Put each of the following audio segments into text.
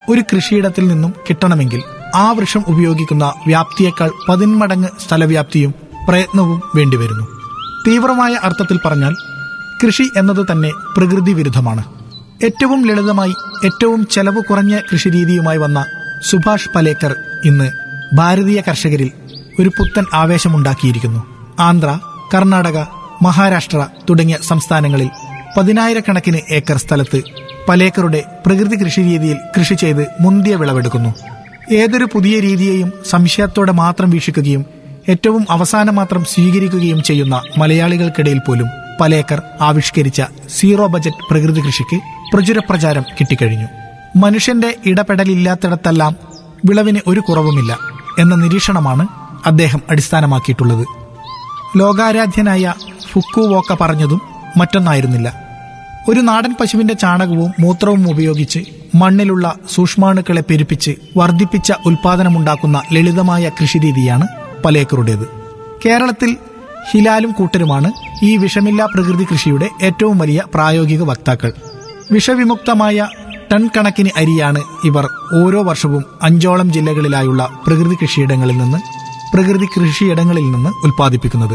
ഒരു കൃഷിയിടത്തിൽ നിന്നും കിട്ടണമെങ്കിൽ ആ വൃക്ഷം ഉപയോഗിക്കുന്ന വ്യാപ്തിയേക്കാൾ പതിന്മടങ്ങ് സ്ഥലവ്യാപ്തിയും പ്രയത്നവും വേണ്ടിവരുന്നു തീവ്രമായ അർത്ഥത്തിൽ പറഞ്ഞാൽ കൃഷി എന്നത് തന്നെ പ്രകൃതി വിരുദ്ധമാണ് ഏറ്റവും ലളിതമായി ഏറ്റവും ചെലവ് കുറഞ്ഞ കൃഷിരീതിയുമായി വന്ന സുഭാഷ് പലേക്കർ ഇന്ന് ഭാരതീയ കർഷകരിൽ ഒരു പുത്തൻ ആവേശമുണ്ടാക്കിയിരിക്കുന്നു ആന്ധ്ര കർണാടക മഹാരാഷ്ട്ര തുടങ്ങിയ സംസ്ഥാനങ്ങളിൽ പതിനായിരക്കണക്കിന് ഏക്കർ സ്ഥലത്ത് പലേക്കറുടെ പ്രകൃതി കൃഷിരീതിയിൽ കൃഷി ചെയ്ത് മുന്തിയ വിളവെടുക്കുന്നു ഏതൊരു പുതിയ രീതിയെയും സംശയത്തോടെ മാത്രം വീക്ഷിക്കുകയും ഏറ്റവും അവസാനം മാത്രം സ്വീകരിക്കുകയും ചെയ്യുന്ന മലയാളികൾക്കിടയിൽ പോലും പലേക്കർ ആവിഷ്കരിച്ച സീറോ ബജറ്റ് പ്രകൃതി കൃഷിക്ക് പ്രചുരപ്രചാരം കിട്ടിക്കഴിഞ്ഞു മനുഷ്യന്റെ ഇടപെടലില്ലാത്തിടത്തെല്ലാം വിളവിന് ഒരു കുറവുമില്ല എന്ന നിരീക്ഷണമാണ് അദ്ദേഹം അടിസ്ഥാനമാക്കിയിട്ടുള്ളത് ലോകാരാധ്യനായ ഫുക്കുവോക്ക പറഞ്ഞതും മറ്റൊന്നായിരുന്നില്ല ഒരു നാടൻ പശുവിന്റെ ചാണകവും മൂത്രവും ഉപയോഗിച്ച് മണ്ണിലുള്ള സൂക്ഷ്മാണുക്കളെ പെരുപ്പിച്ച് വർദ്ധിപ്പിച്ച ഉൽപാദനമുണ്ടാക്കുന്ന ലളിതമായ കൃഷിരീതിയാണ് പലേക്കറുടേത് കേരളത്തിൽ ഹിലാലും കൂട്ടരുമാണ് ഈ വിഷമില്ലാ പ്രകൃതി കൃഷിയുടെ ഏറ്റവും വലിയ പ്രായോഗിക വക്താക്കൾ വിഷവിമുക്തമായ ടൺ കണക്കിന് അരിയാണ് ഇവർ ഓരോ വർഷവും അഞ്ചോളം ജില്ലകളിലായുള്ള പ്രകൃതി കൃഷിയിടങ്ങളിൽ നിന്ന് പ്രകൃതി കൃഷിയിടങ്ങളിൽ നിന്ന് ഉൽപ്പാദിപ്പിക്കുന്നത്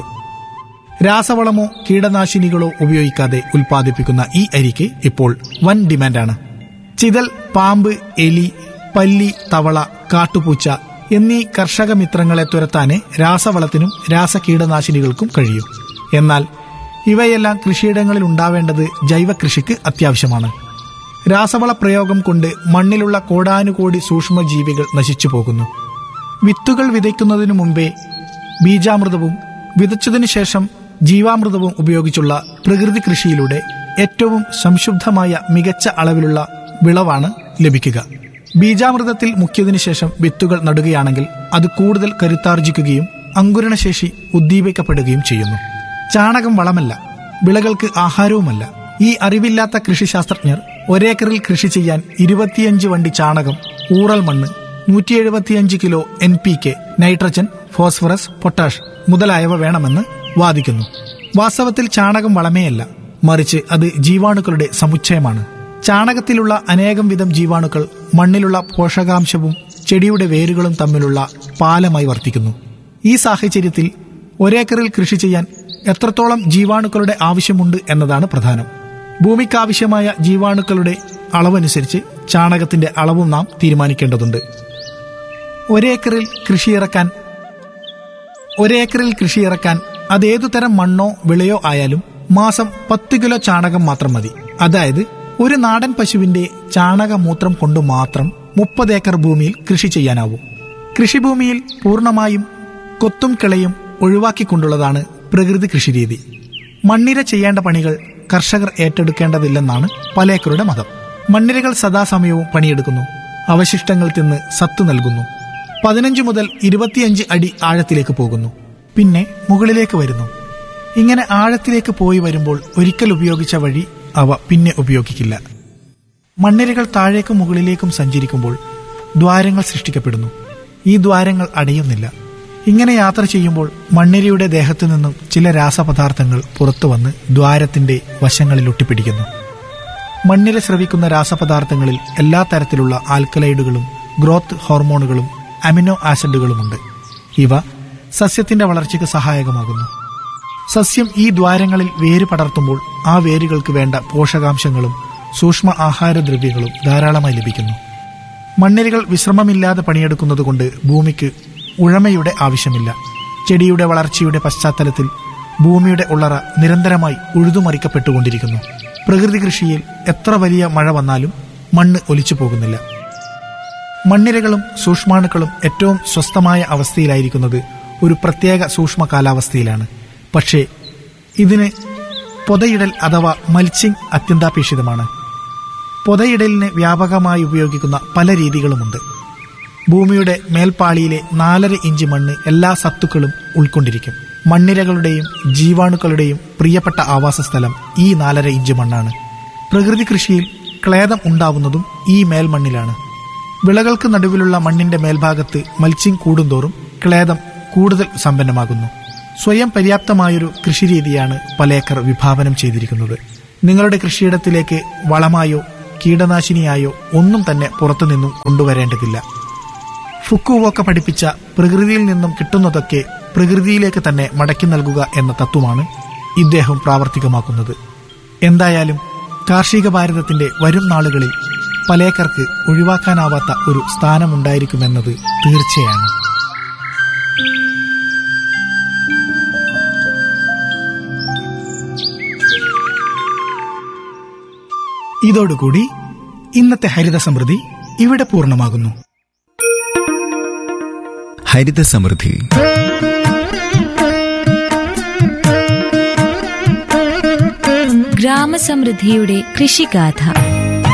രാസവളമോ കീടനാശിനികളോ ഉപയോഗിക്കാതെ ഉൽപ്പാദിപ്പിക്കുന്ന ഈ അരിക്ക് ഇപ്പോൾ വൻ ഡിമാൻഡാണ് ചിതൽ പാമ്പ് എലി പല്ലി തവള കാട്ടുപൂച്ച എന്നീ കർഷക മിത്രങ്ങളെ തുരത്താനേ രാസവളത്തിനും രാസകീടനാശിനികൾക്കും കഴിയൂ എന്നാൽ ഇവയെല്ലാം കൃഷിയിടങ്ങളിൽ ഉണ്ടാവേണ്ടത് ജൈവ കൃഷിക്ക് അത്യാവശ്യമാണ് രാസവള പ്രയോഗം കൊണ്ട് മണ്ണിലുള്ള കോടാനുകോടി സൂക്ഷ്മജീവികൾ നശിച്ചു പോകുന്നു വിത്തുകൾ വിതയ്ക്കുന്നതിനു മുമ്പേ ബീജാമൃതവും വിതച്ചതിനു ശേഷം ജീവാമൃതവും ഉപയോഗിച്ചുള്ള പ്രകൃതി കൃഷിയിലൂടെ ഏറ്റവും സംശുദ്ധമായ മികച്ച അളവിലുള്ള വിളവാണ് ലഭിക്കുക ബീജാമൃതത്തിൽ മുക്കിയതിനു ശേഷം വിത്തുകൾ നടുകയാണെങ്കിൽ അത് കൂടുതൽ കരുത്താർജിക്കുകയും അങ്കുരണശേഷി ഉദ്ദീപിക്കപ്പെടുകയും ചെയ്യുന്നു ചാണകം വളമല്ല വിളകൾക്ക് ആഹാരവുമല്ല ഈ അറിവില്ലാത്ത കൃഷിശാസ്ത്രജ്ഞർ ഒരേക്കറിൽ കൃഷി ചെയ്യാൻ ഇരുപത്തിയഞ്ച് വണ്ടി ചാണകം ഊറൽ മണ്ണ് നൂറ്റി എഴുപത്തിയഞ്ച് kilo N P K nitrogen phosphorus potash മുതലായവ വേണമെന്ന് വാദിക്കുന്നു വാസ്തവത്തിൽ ചാണകം വളമേയല്ല മറിച്ച് അത് ജീവാണുക്കളുടെ സമുച്ചയമാണ് ചാണകത്തിലുള്ള അനേകം വിധം ജീവാണുക്കൾ മണ്ണിലുള്ള പോഷകാംശവും ചെടിയുടെ വേരുകളും തമ്മിലുള്ള പാലമായി വർത്തിക്കുന്നു ഈ സാഹചര്യത്തിൽ ഒരേക്കറിൽ കൃഷി ചെയ്യാൻ എത്രത്തോളം ജീവാണുക്കളുടെ ആവശ്യമുണ്ട് എന്നതാണ് പ്രധാനം ഭൂമിക്കാവശ്യമായ ജീവാണുക്കളുടെ അളവനുസരിച്ച് ചാണകത്തിന്റെ അളവും നാം തീരുമാനിക്കേണ്ടതുണ്ട് ഒരേക്കറിൽ കൃഷിയിറക്കാൻ ഒരേക്കറിൽ കൃഷിയിറക്കാൻ അതേതു തരം മണ്ണോ വിളയോ ആയാലും മാസം പത്ത് കിലോ ചാണകം മാത്രം മതി അതായത് ഒരു നാടൻ പശുവിന്റെ ചാണകമൂത്രം കൊണ്ട് മാത്രം മുപ്പത് ഏക്കർ ഭൂമിയിൽ കൃഷി ചെയ്യാനാവും കൃഷിഭൂമിയിൽ പൂർണ്ണമായും കൊത്തും കിളയും ഒഴിവാക്കിക്കൊണ്ടുള്ളതാണ് പ്രകൃതി കൃഷിരീതി മണ്ണിര ചെയ്യേണ്ട പണികൾ കർഷകർ ഏറ്റെടുക്കേണ്ടതില്ലെന്നാണ് പലേക്കറുടെ മതം മണ്ണിരകൾ സദാസമയവും പണിയെടുക്കുന്നു അവശിഷ്ടങ്ങൾ തിന്ന് സത്തു നൽകുന്നു പതിനഞ്ച് മുതൽ ഇരുപത്തിയഞ്ച് അടി ആഴത്തിലേക്ക് പോകുന്നു പിന്നെ മുകളിലേക്ക് വരുന്നു ഇങ്ങനെ ആഴത്തിലേക്ക് പോയി വരുമ്പോൾ ഒരിക്കൽ ഉപയോഗിച്ച വഴി അവ പിന്നെ ഉപയോഗിക്കില്ല മണ്ണിരകൾ താഴേക്കും മുകളിലേക്കും സഞ്ചരിക്കുമ്പോൾ ദ്വാരങ്ങൾ സൃഷ്ടിക്കപ്പെടുന്നു ഈ ദ്വാരങ്ങൾ അടയുന്നില്ല ഇങ്ങനെ യാത്ര ചെയ്യുമ്പോൾ മണ്ണിരയുടെ ദേഹത്തു നിന്നും ചില രാസപദാർത്ഥങ്ങൾ പുറത്തു വന്ന് ദ്വാരത്തിന്റെ വശങ്ങളിൽ ഒട്ടിപ്പിടിക്കുന്നു മണ്ണിര സ്രവിക്കുന്ന രാസപദാർത്ഥങ്ങളിൽ എല്ലാ തരത്തിലുള്ള ആൽക്കലൈഡുകളും ഗ്രോത്ത് ഹോർമോണുകളും അമിനോ ആസിഡുകളുമുണ്ട് ഇവ സസ്യത്തിന്റെ വളർച്ചയ്ക്ക് സഹായകമാകുന്നു സസ്യം ഈ ദ്വാരങ്ങളിൽ വേര് പടർത്തുമ്പോൾ ആ വേരുകൾക്ക് വേണ്ട പോഷകാംശങ്ങളും സൂക്ഷ്മ ആഹാരദ്രവ്യങ്ങളും ധാരാളമായി ലഭിക്കുന്നു മണ്ണിരകൾ വിശ്രമമില്ലാതെ പണിയെടുക്കുന്നതുകൊണ്ട് ഭൂമിക്ക് ഉഴമയുടെ ആവശ്യമില്ല ചെടിയുടെ വളർച്ചയുടെ പശ്ചാത്തലത്തിൽ ഭൂമിയുടെ ഉള്ളറ നിരന്തരമായി ഉഴുതുമറിക്കപ്പെട്ടുകൊണ്ടിരിക്കുന്നു പ്രകൃതി കൃഷിയിൽ എത്ര വലിയ മഴ വന്നാലും മണ്ണ് ഒലിച്ചു പോകുന്നില്ല മണ്ണിരകളും സൂക്ഷ്മാണുക്കളും ഏറ്റവും സ്വസ്ഥമായ അവസ്ഥയിലായിരിക്കുന്നത് ഒരു പ്രത്യേക സൂക്ഷ്മ കാലാവസ്ഥയിലാണ് പക്ഷേ ഇതിന് പൊതയിടൽ അഥവാ മൽച്ചിങ് അത്യന്താപേക്ഷിതമാണ് പൊതയിടലിന് വ്യാപകമായി ഉപയോഗിക്കുന്ന പല രീതികളുമുണ്ട് ഭൂമിയുടെ മേൽപ്പാളിയിലെ നാലര ഇഞ്ച് മണ്ണ് എല്ലാ സത്തുക്കളും ഉൾക്കൊണ്ടിരിക്കും മണ്ണിരകളുടെയും ജീവാണുക്കളുടെയും പ്രിയപ്പെട്ട ആവാസസ്ഥലം ഈ നാലര ഇഞ്ച് മണ്ണാണ് പ്രകൃതി കൃഷിയിൽ ക്ലേദം ഉണ്ടാവുന്നതും ഈ മേൽമണ്ണിലാണ് വിളകൾക്ക് നടുവിലുള്ള മണ്ണിന്റെ മേൽഭാഗത്ത് മൽച്ചിങ് കൂടുന്തോറും ക്ലേദം കൂടുതൽ സമ്പന്നമാകുന്നു സ്വയം പര്യാപ്തമായൊരു കൃഷിരീതിയാണ് പലേക്കർ വിഭാവനം ചെയ്തിരിക്കുന്നത് നിങ്ങളുടെ കൃഷിയിടത്തിലേക്ക് വളമായോ കീടനാശിനിയായോ ഒന്നും തന്നെ പുറത്തുനിന്നും കൊണ്ടുവരേണ്ടതില്ല ഫുക്കുവോക്ക പഠിപ്പിച്ച പ്രകൃതിയിൽ നിന്നും കിട്ടുന്നതൊക്കെ പ്രകൃതിയിലേക്ക് തന്നെ മടക്കി നൽകുക എന്ന തത്വമാണ് ഇദ്ദേഹം പ്രാവർത്തികമാക്കുന്നത് എന്തായാലും കാർഷിക ഭാരതത്തിന്റെ വരും നാളുകളിൽ പലേക്കർക്ക് ഒഴിവാക്കാനാവാത്ത ഒരു സ്ഥാനമുണ്ടായിരിക്കുമെന്നത് തീർച്ചയാണ് ഇതോടുകൂടി ഇന്നത്തെ ഹരിത സമൃദ്ധി ഇവിടെ പൂർണ്ണമാകുന്നു ഹരിത സമൃദ്ധി ഗ്രാമസമൃദ്ധിയുടെ കൃഷിഗാഥ